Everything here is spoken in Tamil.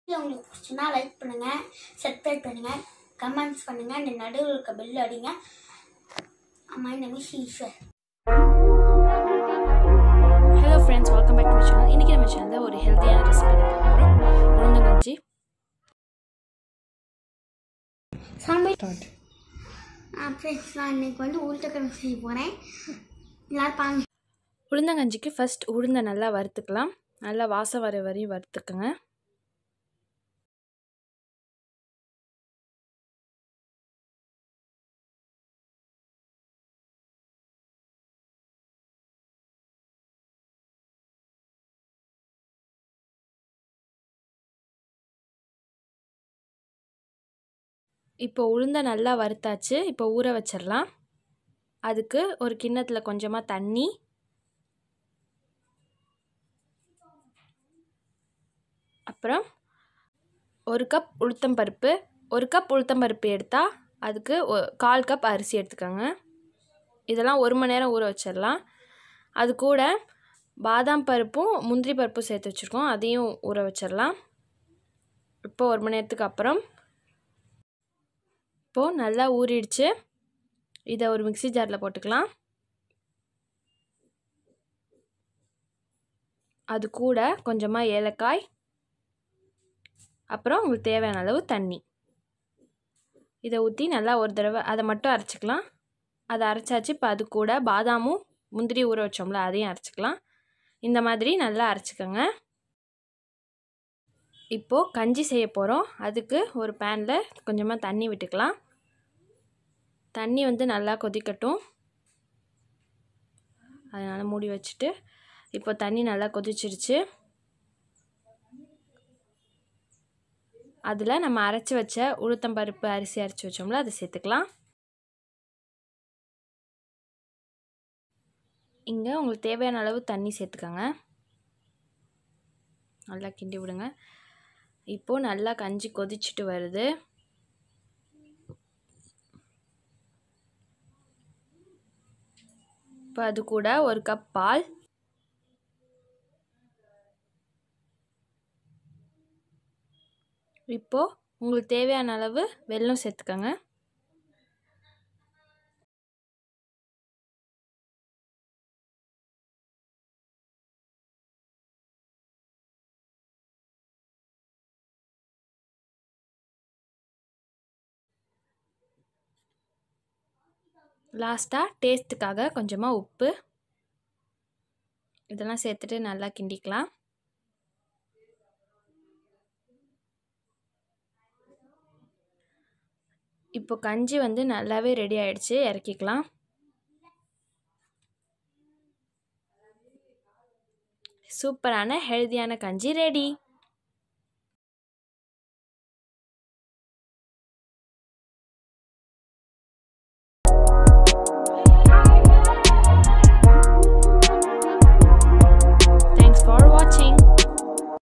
வீடியோ உங்களுக்கு பிடிச்சுன்னா லைக் பண்ணுங்கள் சப்ஸ்கிரைப் பண்ணுங்கள் கமெண்ட்ஸ் பண்ணுங்கள் இந்த நடுவில் இருக்க பெல் அடிங்க அம்மா இந்த மிஸ் ஈஸ்வர் hello friends welcome back to my channel இன்றைக்கி நம்ம சேனலில் ஒரு ஹெல்த்தியான ரெசிபி தான் பார்க்க போகிறோம் உளுந்தங்கஞ்சி சாமி ஃப்ரெண்ட்ஸ் நான் இன்னைக்கு வந்து உருளைக்கிழங்கு செய்ய போகிறேன் எல்லாரும் பாருங்க உளுந்தங்கஞ்சிக்கு ஃபர்ஸ்ட் உளுந்தை நல்லா வறுத்துக்கலாம் நல்லா வாசம் வர வரையும் வறுத்துக்குங்க இப்போ உளுந்தை நல்லா வறுத்தாச்சு இப்போ ஊற வச்சிடலாம் அதுக்கு ஒரு கிண்ணத்தில் கொஞ்சமாக தண்ணி அப்புறம் ஒரு கப் உளுத்தம் பருப்பு ஒரு கப் உளுத்தம் பருப்பு எடுத்தால் அதுக்கு ஒ- கால் கப் அரிசி எடுத்துக்கோங்க இதெல்லாம் ஒரு மணி நேரம் ஊற வச்சிடலாம் அது கூட பாதாம் பருப்பும் முந்திரி பருப்பும் சேர்த்து வச்சுருக்கோம் அதையும் ஊற வச்சிடலாம் இப்போ ஒரு மணி நேரத்துக்கு அப்புறம் இப்போது நல்லா ஊறிடுச்சு இதை ஒரு மிக்ஸி ஜாரில் போட்டுக்கலாம் அது கூட கொஞ்சமாக ஏலக்காய் அப்புறம் உங்களுக்கு தேவையான அளவு தண்ணி இதை ஊற்றி நல்லா ஒரு தடவை அதை மட்டும் அரைச்சிக்கலாம் அதை அரைச்சாச்சு இப்போ அது கூட பாதாமும் முந்திரி ஊற வச்சோம்ல அதையும் அரைச்சிக்கலாம் இந்த மாதிரி நல்லா அரைச்சிக்கோங்க இப்போது கஞ்சி செய்ய போகிறோம் அதுக்கு ஒரு பேனில் கொஞ்சமாக தண்ணி விட்டுக்கலாம் தண்ணி வந்து நல்லா கொதிக்கட்டும் அதனால் மூடி வச்சுட்டு இப்போ தண்ணி நல்லா கொதிச்சிருச்சு அதில் நம்ம அரைச்சி வச்ச உளுத்தம்பருப்பு அரிசி அரைச்சி வச்சோம்ல அதை சேர்த்துக்கலாம் இங்கே உங்களுக்கு தேவையான அளவு தண்ணி சேர்த்துக்கோங்க நல்லா கிண்டி விடுங்க இப்போது நல்லா கஞ்சி கொதிச்சுட்டு வருது இப்போ அது கூட ஒரு கப் பால் இப்போது உங்களுக்கு தேவையான அளவு வெல்லம் சேர்த்துக்கோங்க லாஸ்ட்டாக டேஸ்ட்டுக்காக கொஞ்சமாக உப்பு இதெல்லாம் சேர்த்துட்டு நல்லா கிண்டிக்கலாம் இப்போ கஞ்சி வந்து நல்லாவே ரெடி ஆயிடுச்சு இறக்கிக்கலாம் சூப்பரான ஹெல்தியான கஞ்சி ரெடி